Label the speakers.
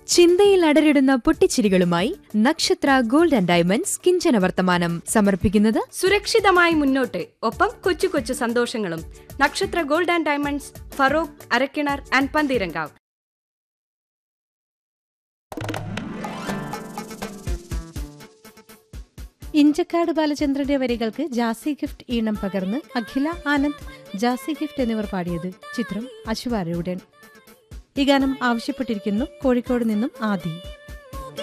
Speaker 1: ചിന്തയിൽ അടരിടുന്ന പൊട്ടിച്ചിരികളുമായി നക്ഷത്ര gold and diamonds കിഞ്ചന വർത്തമാനം സമർപ്പിക്കുന്നത്
Speaker 2: സുരക്ഷിതമായി മുന്നോട്ട് ഒപ്പം കൊച്ചു കൊച്ചു സന്തോഷങ്ങളും Nakshatra gold and diamonds Feroke Arakkinar and Pantheerankavu
Speaker 3: Inchakkad ബാലചന്ദ്രന്റെ വരികൾക്ക് ജാസി ഗിഫ്റ്റ് ഈണം പകർന്ന് അഖില ആനന്ദ് ജാസി ഗിഫ്റ്റ് എന്നിവർ പാടിയത് ചിത്രം അശുവാരയുടൻ ഈ ഗാനം ആവശ്യപ്പെട്ടിരിക്കുന്നു കോഴിക്കോട് നിന്നും ആദി